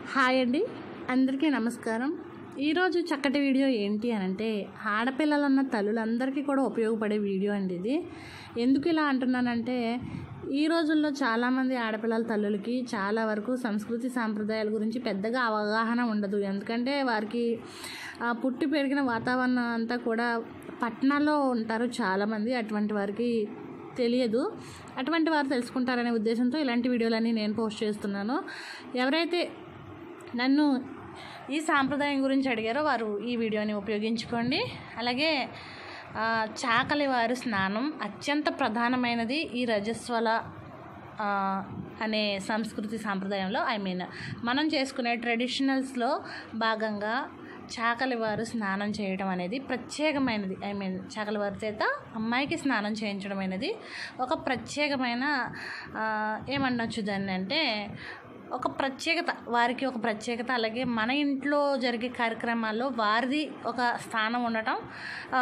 hi అండి అందరికీ నమస్కారం ఈరోజు చక్కటి వీడియో ఏంటి అని అంటే ఆడపిల్లలన్న తల్లులందరికీ కూడా ఉపయోగపడే వీడియో అండి ఇది ఎందుకు ఇలా అంటున్నానంటే ఈ రోజుల్లో చాలామంది ఆడపిల్లల తల్లులకి చాలా వరకు సంస్కృతి సాంప్రదాయాల గురించి పెద్దగా అవగాహన ఉండదు ఎందుకంటే వారికి ఆ, పుట్టి పెరిగిన వాతావరణం అంతా కూడా పట్టణాల్లో ఉంటారు చాలామంది అటువంటి వారికి తెలియదు అటువంటి వారు తెలుసుకుంటారనే ఉద్దేశంతో ఇలాంటి వీడియోలన్నీ నేను పోస్ట్ చేస్తున్నాను ఎవరైతే నన్ను ఈ సాంప్రదాయం గురించి అడిగారో వారు ఈ వీడియోని ఉపయోగించుకోండి అలాగే ఆ, చాకలి వారి స్నానం అత్యంత ప్రధానమైనది ఈ రజస్వల ఆ, అనే సంస్కృతి సాంప్రదాయంలో ఐ మీన్ మనం చేసుకునే ట్రెడిషనల్స్లో భాగంగా చాకలి వారు స్నానం చేయడం అనేది ప్రత్యేకమైనది ఐ మీన్ చాకలి వారి చేత అమ్మాయికి స్నానం చేయించడం అనేది ఒక ప్రత్యేకమైన ఆ, ఏమనొచ్చు దాన్ని అంటే ఒక ప్రత్యేకత వారికి ఒక ప్రత్యేకత అలాగే మన ఇంట్లో జరిగే కార్యక్రమాల్లో వారిది ఒక స్థానం ఉండటం ఆ,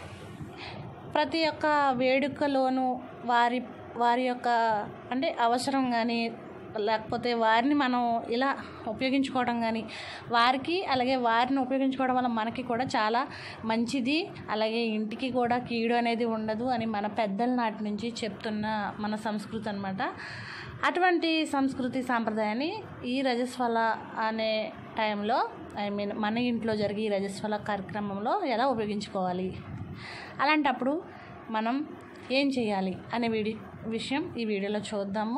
ప్రతి ఒక్క వేడుకలోనూ వారి వారి యొక్క అంటే అవసరం కానీ లేకపోతే వారిని మనం ఇలా ఉపయోగించుకోవడం కానీ వారికి అలాగే వారిని ఉపయోగించుకోవడం వల్ల మనకి కూడా చాలా మంచిది అలాగే ఇంటికి కూడా కీడు అనేది ఉండదు అని మన పెద్దల నాటి నుంచి చెప్తున్న మన సంస్కృతి అనమాట అటువంటి సంస్కృతి సాంప్రదాయాన్ని ఈ రజస్వల అనే టైంలో ఐ మీన్ మన ఇంట్లో జరిగే ఈ రజస్వల కార్యక్రమంలో ఎలా ఉపయోగించుకోవాలి అలాంటప్పుడు మనం ఏం చేయాలి అనే వీడి విషయం ఈ వీడియోలో చూద్దాము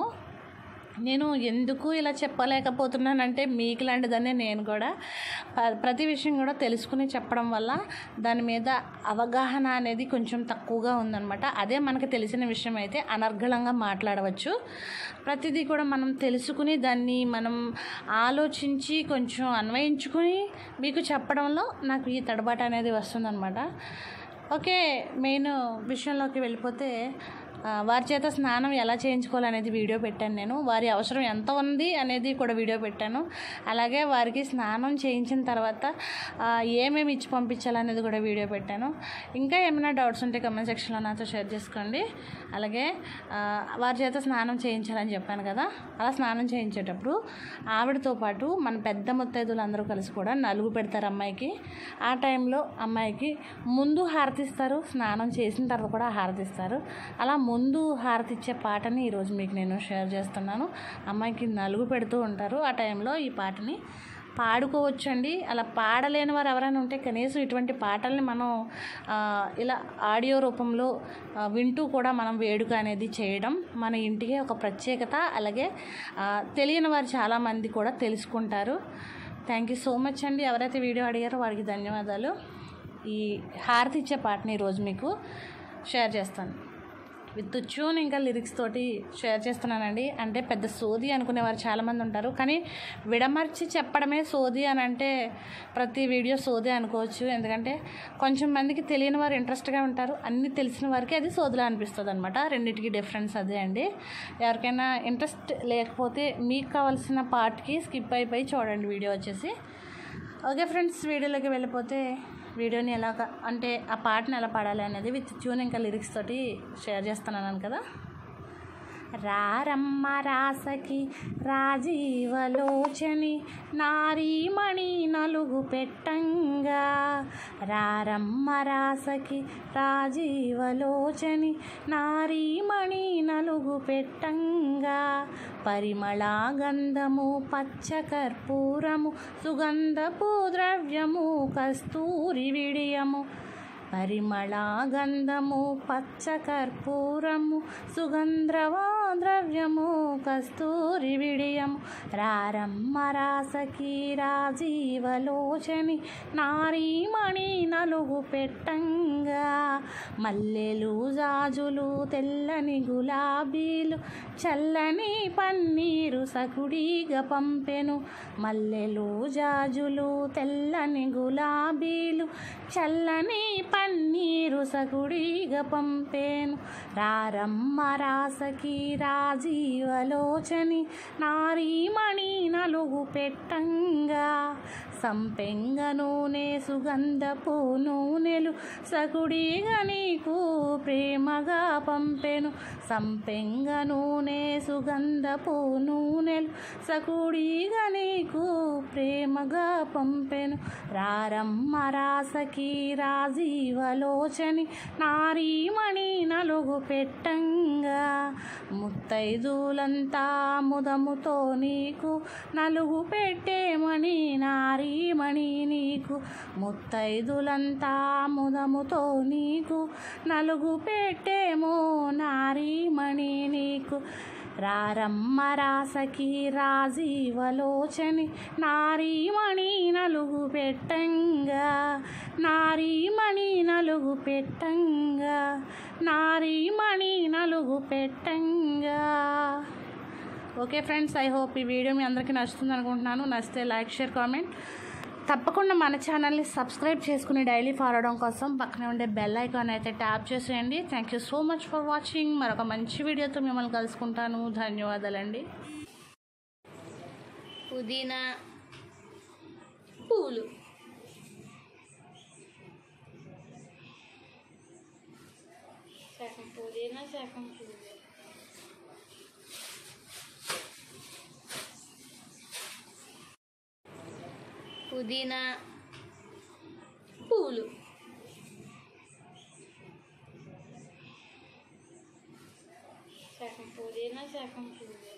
నేను ఎందుకు ఇలా చెప్పలేకపోతున్నానంటే మీకు లాంటిదనే నేను కూడా ప- ప్రతి విషయం కూడా తెలుసుకుని చెప్పడం వల్ల దాని మీద అవగాహన అనేది కొంచెం తక్కువగా ఉందన్నమాట అదే మనకు తెలిసిన విషయం అయితే అనర్గళంగా మాట్లాడవచ్చు ప్రతిదీ కూడా మనం తెలుసుకుని దాన్ని మనం ఆలోచించి కొంచెం అన్వయించుకుని మీకు చెప్పడంలో నాకు ఈ తడబాటు అనేది వస్తుందన్నమాట ఓకే మెయిన్ విషయంలోకి వెళ్ళిపోతే ఆ, వారి చేత స్నానం ఎలా చేయించుకోవాలనేది వీడియో పెట్టాను నేను వారి అవసరం ఎంత ఉంది అనేది కూడా వీడియో పెట్టాను అలాగే వారికి స్నానం చేయించిన తర్వాత ఆ, ఏమేమి ఇచ్చి పంపించాలనేది కూడా వీడియో పెట్టాను ఇంకా ఏమైనా డౌట్స్ ఉంటే కమెంట్ సెక్షన్లో నాతో షేర్ చేసుకోండి అలాగే ఆ, వారి చేత స్నానం చేయించాలని చెప్పాను కదా అలా స్నానం చేయించేటప్పుడు ఆవిడతో పాటు మన పెద్ద ముత్తైదులు అందరూ కలిసి కూడా నలుగు పెడతారు అమ్మాయికి ఆ టైంలో అమ్మాయికి ముందు హారతిస్తారు స్నానం చేసిన తర్వాత కూడా హారతిస్తారు అలా ముందు హారతి ఇచ్చే పాటని ఈరోజు మీకు నేను షేర్ చేస్తున్నాను అమ్మాయికి నలుగు పెడుతూ ఉంటారు ఆ టైంలో ఈ పాటని పాడుకోవచ్చండి అలా పాడలేని వారు ఎవరైనా ఉంటే కనీసం ఇటువంటి పాటల్ని మనం ఆ, ఇలా ఆడియో రూపంలో ఆ, వింటూ కూడా మనం వేడుక అనేది చేయడం మన ఇంటికి ఒక ప్రత్యేకత అలాగే ఆ, తెలియని వారు చాలామంది కూడా తెలుసుకుంటారు థ్యాంక్ యూ సో మచ్ అండి ఎవరైతే వీడియో అడిగారో వారికి ధన్యవాదాలు ఈ హారతి ఇచ్చే పాటని ఈరోజు మీకు షేర్ చేస్తాను విత్ ట్యూన్ ఇంకా లిరిక్స్ తోటి షేర్ చేస్తున్నానండి అంటే పెద్ద సోది అనుకునేవారు చాలామంది ఉంటారు కానీ విడమర్చి చెప్పడమే సోది అని అంటే ప్రతి వీడియో సోది అనుకోవచ్చు ఎందుకంటే కొంచెం మందికి తెలియని వారు ఇంట్రెస్ట్గా ఉంటారు అన్నీ తెలిసిన వారికి అది సోదిలా అనిపిస్తుంది అనమాట రెండింటికి డిఫరెన్స్ అదే అండి ఎవరికైనా ఇంట్రెస్ట్ లేకపోతే మీకు కావాల్సిన పార్ట్కి స్కిప్ అయిపోయి చూడండి వీడియో వచ్చేసి ఓకే ఫ్రెండ్స్ వీడియోలోకి వెళ్ళిపోతే వీడియోని ఎలా అంటే ఆ పాటని ఎలా పాడాలి అనేది విత్ ట్యూన్ ఇంకా లిరిక్స్ తోటి షేర్ చేస్తున్నాను కదా రారమ్మ రాసకి రాజీవలోచని నారీమణి నలుగు పెట్టంగా రారమ్మ రాసకి రాజీవలోచని నారీమణి నలుగు పెట్టంగా పరిమళ గంధము పచ్చ కర్పూరము సుగంధపు ద్రవ్యము కస్తూరి విడియము పరిమళ గంధము పచ్చ కర్పూరము సుగంధ్రవా ద్రవ్యము కస్తూరి విడియము రారమ్మ రాసకి రాజీవలోచని నారీమణి నలుగు పెట్టంగా మల్లెలు జాజులు తెల్లని గులాబీలు చల్లని పన్నీరు సకుడిగా పంపెను మల్లెలు జాజులు తెల్లని గులాబీలు చల్లని పన్నీరు సకుడిగా పంపేను రారమ్మ రాసకి రాజీవలోచని నారీమణి నలుగు పెట్టంగా సంపెంగ నూనె సుగంధపు నూనెలు సకుడిగా నీకు ప్రేమగా పంపెను సంపెంగ నూనె సుగంధపు నూనెలు సకుడిగా నీకు ప్రేమగా పంపెను రారమ్మ రాసకి రాజీవలోచని నారీమణి నలుగు పెట్టంగా ముత్తైదులంతా ముదముతో నీకు నలుగు పెట్టేమణి నారీమణి నీకు ముత్తైదులంతా ముదముతో నీకు నలుగు పెట్టేమో నారీమణి నీకు రారమ్మ రాసకి రాజీవలోచని నారీమణి నలుగు పెట్టంగా నారీమణి నలుగు పెట్టంగా నారీమణి నలుగు పెట్టంగా ఓకే ఫ్రెండ్స్ ఐ హోప్ ఈ వీడియో మీ అందరికీ నచ్చుతుంది అనుకుంటున్నాను నచ్చితే లైక్ షేర్ కామెంట్ తప్పకుండా మన ఛానల్ని సబ్స్క్రైబ్ చేసుకుని డైలీ ఫాలో అవడం కోసం పక్కనే ఉండే బెల్ ఐకాన్ అయితే ట్యాప్ చేసేయండి thank you so much for watching మరొక మంచి వీడియోతో మిమ్మల్ని కలుసుకుంటాను ధన్యవాదాలండి పుదీనా పూలు సగం పుదీనా సగం పూలు పుదీనా పూలు సగం పుదీనా సగం పూలు